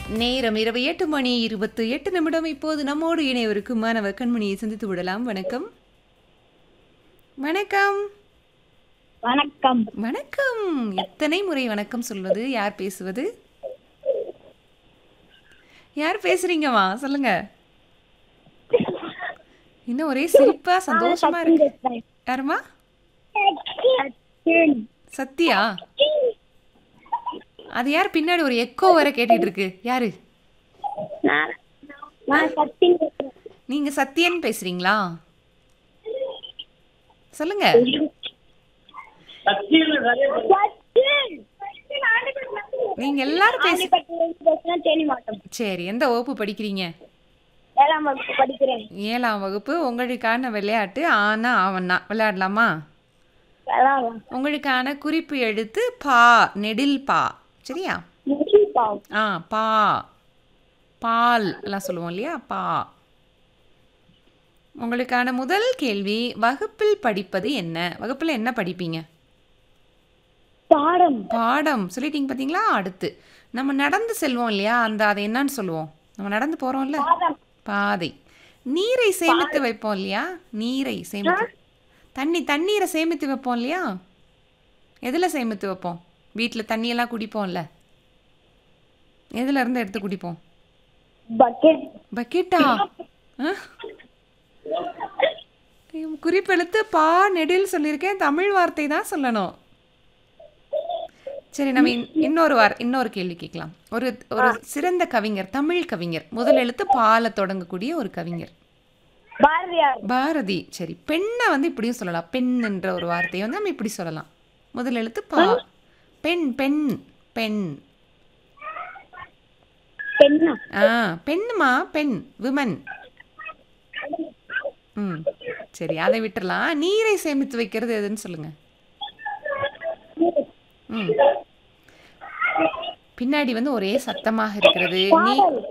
நேரம் இரவு எட்டு மணி இருபத்து எட்டு நிமிடம் இப்போது நம்மோடு இணையவருக்கும் மாணவ கண்மணியை சந்தித்து விடலாம் வணக்கம் வணக்கம் வணக்கம் வணக்கம் எத்தனை முறை வணக்கம் சொல்வது யார் பேசுவது யார் பேசுறீங்கம்மா சொல்லுங்க இன்னும் ஒரே சிரிப்பா சந்தோஷமா இருக்கு யாருமா சத்யா அது யார் பின்னாடி ஒரு எக்கோ வர கேட்டுட்டு இருக்கு யாரு நான் நான் சக்தி பேசுறேன். நீங்க சத்யன் பேசுறீங்களா சொல்லுங்க சக்தி. நீங்க எல்லாரும் பேச ஆண்டிப்பட்டியிலிருந்து பேசுறேன், தேனி மாவட்டம். சரி எந்த வகுப்பு படிக்கிறீங்க ஏழாம் வகுப்பு படிக்கிறேன் ஏழாம் வகுப்பு உங்களுக்கான விளையாட்டு ஆனா ஆவண்ணா விளையாடலாமா விளையாடலாம். உங்களுக்கான குறிப்பு எழுத்து பா நெடில் பா சரியா நெகிழ் பாவ். ஆ பா பால் எல்லாம் சொல்லுவோம் இல்லையா பா உங்களுக்கான முதல் கேள்வி வகுப்பில் படிப்பது என்ன வகுப்பில் என்ன படிப்பீங்க பாடம் பாடம் சொல்லிட்டீங்க பார்த்தீங்களா அடுத்து நம்ம நடந்து செல்வோம் இல்லையா அந்த அதை என்னன்னு சொல்லுவோம் நம்ம நடந்து போகிறோம்ல பாடம் பாதை நீரை சேமித்து வைப்போம் இல்லையா நீரை சேமித்து தண்ணி தண்ணீரை சேமித்து வைப்போம் இல்லையா எதில் சேமித்து வைப்போம் வீட்டில் தண்ணியெல்லாம் குடிப்போம்ல எதுல இருந்து எடுத்து குடிப்போம் பக்கெட் பக்கெட்டா ஆ? குறிப்பெழுத்து பா நெடில் சொல்லியிருக்கேன் தமிழ் வார்த்தை தான் சொல்லணும் சரி நம்ம இன்- இன்னொரு வார் இன்னொரு கேள்வி கேட்கலாம் ஒரு ஒரு சிறந்த கவிஞர் தமிழ் கவிஞர் முதல் எழுத்து பால தொடங்கக்கூடிய ஒரு கவிஞர் பாரதியார் பாரதி சரி பெண்ணை வந்து இப்படியும் சொல்லலாம் பெண் என்ற ஒரு வார்த்தையை வந்து நம்ம இப்படி சொல்லலாம் முதல் எழுத்து பா பெண் பெண் பெண் பெண்ணா ஆ பெண்ணுமா பெண் விமன் ம் சரி அதை விட்டுறலாம் நீரை சேமித்து வைக்கிறது எதுன்னு சொல்லுங்க ம் பின்னாடி வந்து ஒரே சத்தமாக இருக்கிறது நீ